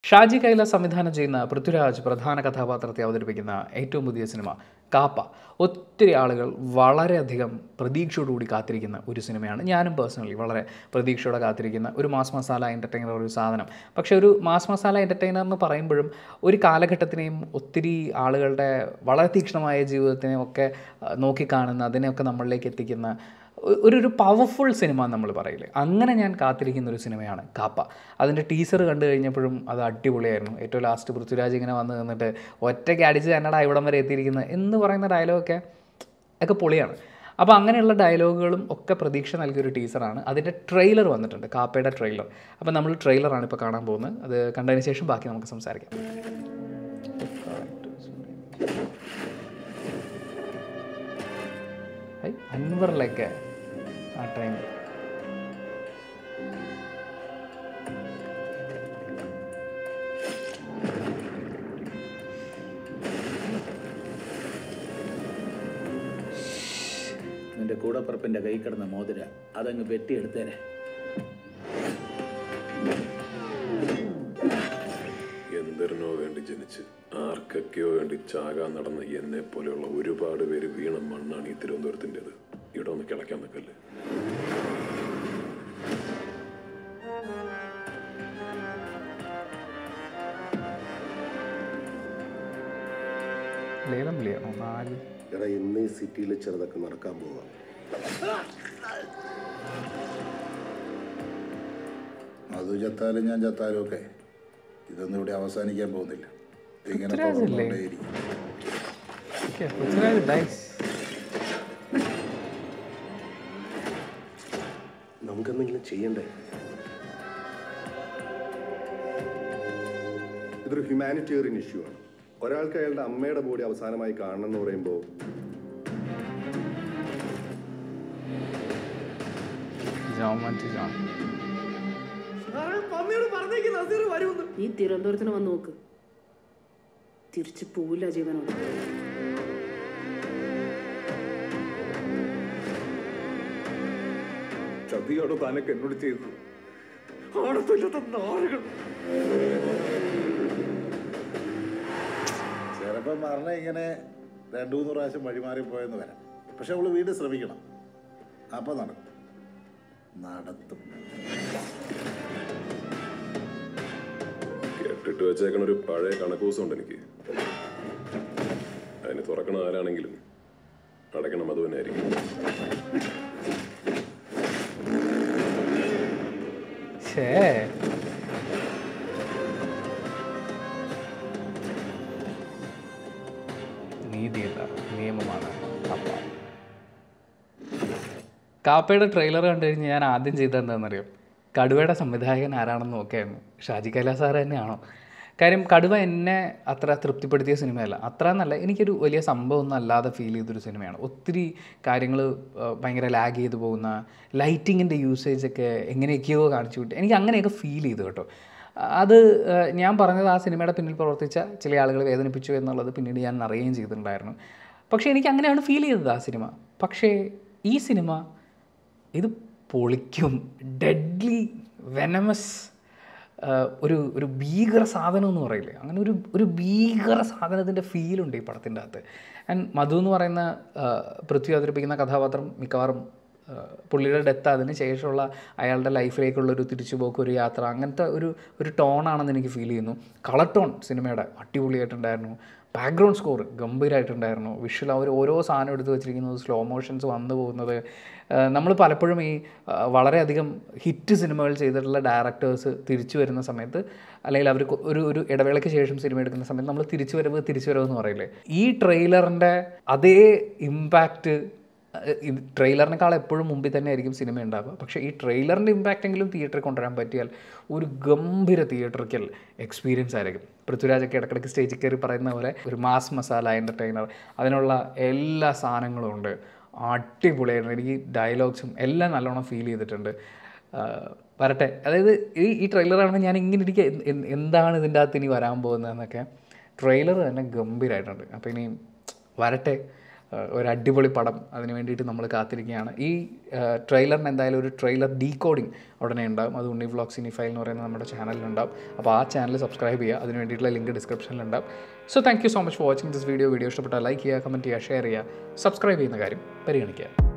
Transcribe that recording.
ഷാജി കൈല സംവിധാനം ചെയ്യുന്ന പൃഥ്വിരാജ് പ്രധാന കഥാപാത്രത്തെ അവതരിപ്പിക്കുന്ന ഏറ്റവും പുതിയ സിനിമ കാപ്പ ഒത്തിരി ആളുകൾ വളരെയധികം പ്രതീക്ഷയോടുകൂടി കാത്തിരിക്കുന്ന ഒരു സിനിമയാണ് ഞാനും പേഴ്സണലി വളരെ പ്രതീക്ഷയോടെ കാത്തിരിക്കുന്ന ഒരു മാസ് മസാല എൻ്റർടൈനർ ഒരു സാധനം പക്ഷേ ഒരു മാസ് മസാല എൻ്റർടൈനർ എന്ന് പറയുമ്പോഴും ഒരു കാലഘട്ടത്തിനെയും ഒത്തിരി ആളുകളുടെ വളരെ തീക്ഷ്ണമായ ജീവിതത്തിനെയും ഒക്കെ ആ, നോക്കിക്കാണുന്ന അതിനെയൊക്കെ നമ്മളിലേക്ക് എത്തിക്കുന്ന ഒ- ഒരു ഒരു പവർഫുൾ സിനിമ എന്ന് നമ്മൾ പറയില്ലേ അങ്ങനെ ഞാൻ കാത്തിരിക്കുന്ന ഒരു സിനിമയാണ് കാപ്പ അതിൻ്റെ ടീസർ കണ്ടു കഴിഞ്ഞപ്പോഴും അത് അടിപൊളിയായിരുന്നു ഏറ്റവും ലാസ്റ്റ് പൃഥ്വിരാജ് ഇങ്ങനെ വന്ന് നിന്നിട്ട് ഒറ്റയ്ക്ക് അടിച്ച് തന്നെടാ ഇവിടം വരെ എത്തിയിരിക്കുന്നത് എന്ന് പറയുന്ന ഡയലോഗൊക്കെ ഒക്കെ പൊളിയാണ് അപ്പോൾ അങ്ങനെയുള്ള ഡയലോഗുകളും ഒക്കെ പ്രതീക്ഷ നൽകിയൊരു ടീസറാണ് അതിൻ്റെ ട്രെയിലർ വന്നിട്ടുണ്ട് കാപ്പയുടെ ട്രെയിലർ അപ്പോൾ നമ്മൾ ട്രെയിലറാണ് ഇപ്പോൾ കാണാൻ പോകുന്നത് അത് കണ്ടതിന് ശേഷം ബാക്കി നമുക്ക് സംസാരിക്കാം ഐ, അൻവറിലൊക്കെ ആ ടൈം നിന്റെ കൂടപ്പറപ്പിന്റെ കൈ കിടന്ന മോതിര അതങ്ങ് വെട്ടിയെടുത്തേരെ എന്തിനോ വേണ്ടി ജനിച്ച് ആർക്കൊക്കെയോ വേണ്ടി ചാകാൻ നടന്ന എന്നെ പോലെയുള്ള ഒരുപാട് പേര് വീണ മണ്ണാണ് ഈ തിരുവനന്തപുരത്തിൻ്റെത് ഇവിടെ ഒന്ന് കിളയ്ക്കാൻ നിൽക്കല്ലേ ലേലം വിളിയാണോ നാല് എടാ ഇന്ന് ഈ സിറ്റിയിൽ ചെറുതൊക്കെ നടക്കാൻ പോവാം അത് ചത്താലും ഞാൻ ചത്താലും ഒക്കെ ഇതൊന്നും ഇവിടെ അവസാനിക്കാൻ പോകുന്നില്ല ഇങ്ങനെ പൃഥ്വിരാജല്ലേ? തുടർന്നുകൊണ്ടേയിരിക്കും ഓക്കെ പൃഥ്വിരാജ് ഡൈസ് നമുക്കെന്തെങ്കിലും ചെയ്യണ്ടേ ഇതൊരു ഹ്യൂമാനിറ്റേറിയൻ ഇഷ്യൂ ആണ് ഒരാൾക്ക് അയാളുടെ അമ്മയുടെ ബോഡി അവസാനമായി കാണണം എന്ന് പറയുമ്പോൾ ജോൺ മറ്റ് ജോൺ നീ തിരുവനന്തപുരത്തിന് വന്ന് നോക്ക് തിരിച്ചു പോവില്ല ജീവനോട് ചതിയോട് താനൊക്കെ എന്നോട് ചെയ്തത് ആണത്തില്ലാത്ത നാളുകൾ ചിലപ്പോൾ മരണ ഇങ്ങനെ രണ്ടു മൂന്ന് പ്രാവശ്യം വഴിമാറിപ്പോയെന്ന് വരാം പക്ഷെ അവള് വീണ്ടും ശ്രമിക്കണം അപ്പം നടക്കും നടത്തും കെട്ടിട്ട് വെച്ചേക്കണ ഒരു പഴയ കണക്കൂസുണ്ട് എനിക്ക് അതിന് തുറക്കണ ആരാണെങ്കിലും അടയ്ക്കണം അത് തന്നെ ആയിരിക്കും ഷേ നീതിയല്ല നിയമമാണ് കാപ്പ കാപ്പയുടെ ട്രെയിലർ കണ്ടു കഴിഞ്ഞ് ഞാൻ ആദ്യം ചെയ്തത് എന്താണെന്നറിയോ കടുവയുടെ സംവിധായകൻ ആരാണെന്ന് നോക്കിയായിരുന്നു ഷാജി കൈലാസ് സാറ് തന്നെയാണോ കാര്യം കടുവ എന്നെ അത്ര തൃപ്തിപ്പെടുത്തിയ സിനിമയല്ല അത്ര എന്നല്ല എനിക്കൊരു വലിയ സംഭവമൊന്നും അല്ലാതെ ഫീൽ ചെയ്തൊരു സിനിമയാണ് ഒത്തിരി കാര്യങ്ങൾ ഭയങ്കര ലാഗ് ചെയ്തു പോകുന്ന ലൈറ്റിങ്ങിൻ്റെ യൂസേജ് ഒക്കെ എങ്ങനെയൊക്കെയോ കാണിച്ചു വിട്ട് എനിക്ക് അങ്ങനെയൊക്കെ ഫീൽ ചെയ്തു കേട്ടോ അത് ഏഹ്, ഞാൻ പറഞ്ഞത് ആ സിനിമയുടെ പിന്നിൽ പ്രവർത്തിച്ച ചില ആളുകൾ വേദനിപ്പിച്ചു എന്നുള്ളത് പിന്നീട് ഞാൻ അറിയുകയും ചെയ്തിട്ടുണ്ടായിരുന്നു പക്ഷേ എനിക്ക് അങ്ങനെയാണ് ഫീൽ ചെയ്തത് ആ സിനിമ പക്ഷേ ഈ സിനിമ ഇത് പൊളിക്കും ഡെഡ്ലി വെനമസ് ഒരു ഒരു ഭീകര സാധനം എന്ന് പറയില്ലേ അങ്ങനെ ഒരു ഒരു ഭീകര സാധനത്തിൻ്റെ ഫീലുണ്ട് ഈ പടത്തിൻ്റെ അകത്ത് ആൻഡ് മധു എന്ന് പറയുന്ന ആ, പൃഥ്വി അവതരിപ്പിക്കുന്ന കഥാപാത്രം മിക്കവാറും ആ, പുള്ളിയുടെ ഡെത്ത് അതിന് ശേഷമുള്ള അയാളുടെ ലൈഫിലേക്കുള്ള ഒരു തിരിച്ചുപോക്ക് ഒരു യാത്ര അങ്ങനത്തെ ഒരു ഒരു ടോണാണെന്ന് എനിക്ക് ഫീൽ ചെയ്യുന്നു കളർ ടോൺ സിനിമയുടെ അടിപൊളിയായിട്ടുണ്ടായിരുന്നു ബാക്ക്ഗ്രൗണ്ട് സ്കോർ ഗംഭീരമായിട്ടുണ്ടായിരുന്നു വിഷ്വൽ അവർ ഓരോ സാധനം എടുത്ത് വെച്ചിരിക്കുന്നത് സ്ലോ മോഷൻസ് വന്നു പോകുന്നത് നമ്മൾ പലപ്പോഴും ഈ ആ, വളരെയധികം ഹിറ്റ് സിനിമകൾ ചെയ്തിട്ടുള്ള ഡയറക്ടേഴ്സ് തിരിച്ചു വരുന്ന സമയത്ത് അല്ലെങ്കിൽ അവർ ഒരു ഒരു ഇടവേളയ്ക്ക് ശേഷം സിനിമ എടുക്കുന്ന സമയത്ത് നമ്മൾ തിരിച്ചു വരവ് തിരിച്ചു വരവ് എന്ന് പറയില്ലേ ഈ ട്രെയിലറിൻ്റെ അതേ ഇമ്പാക്റ്റ് ഇത് ട്രെയിലറിനേക്കാൾ എപ്പോഴും മുമ്പിൽ തന്നെ ആയിരിക്കും സിനിമ ഉണ്ടാവുക പക്ഷേ ഈ ട്രെയിലറിൻ്റെ ഇമ്പാക്റ്റ് എങ്കിലും തിയേറ്ററിൽ കൊണ്ടുവരാൻ പറ്റിയാൽ ഒരു ഗംഭീര തിയേറ്ററിക്കൽ എക്സ്പീരിയൻസ് ആയിരിക്കും പൃഥ്വിരാജൊക്കെ ഇടയ്ക്കിടയ്ക്ക് സ്റ്റേജിൽ കയറി പറയുന്ന പോലെ ഒരു മാസ് മസാല എൻ്റർടൈനർ അതിനുള്ള എല്ലാ സാധനങ്ങളും ഉണ്ട് അടിപൊളിയായിരുന്നു എനിക്ക് ഡയലോഗ്സും എല്ലാം നല്ലോണം ഫീൽ ചെയ്തിട്ടുണ്ട് ആ, വരട്ടെ അതായത് ഈ ഈ ട്രെയിലർ കാണുമ്പോൾ ഞാൻ ഇങ്ങനെ ഇരിക്കുക എന്ത്- എന്ത്- എന്താണ് ഇതിൻ്റെ അകത്ത് ഇനി വരാൻ പോകുന്നതെന്നൊക്കെ ട്രെയിലർ തന്നെ ഗംഭീരമായിട്ടുണ്ട് അപ്പോൾ ഇനി വരട്ടെ ആ, ഒരു അടിപൊളി പടം അതിന് വേണ്ടിയിട്ട് നമ്മൾ കാത്തിരിക്കുകയാണ് ഈ ട്രെയിലറിന് എന്തായാലും ഒരു ട്രെയിലർ ഡീകോഡിങ് ഉടനെ ഉണ്ടാവും അത് ഉണ്ണി വ്ളോഗ്സ് ഇനി ഫയൽ എന്ന് പറയുന്ന നമ്മുടെ ചാനലിലുണ്ടാവും അപ്പോൾ ആ ചാനൽ സബ്സ്ക്രൈബ് ചെയ്യുക അതിന് വേണ്ടിയിട്ടുള്ള ലിങ്ക് ഡിസ്ക്രിപ്ഷനിലുണ്ടാവും so thank you so much for watching this video video ഇഷ്ടപ്പെട്ടാൽ ലൈക്ക് ചെയ്യുക കമൻറ്റ് ചെയ്യുക ഷെയർ ചെയ്യുക സബ്സ്ക്രൈബ് ചെയ്യുന്ന കാര്യം പരിഗണിക്കുക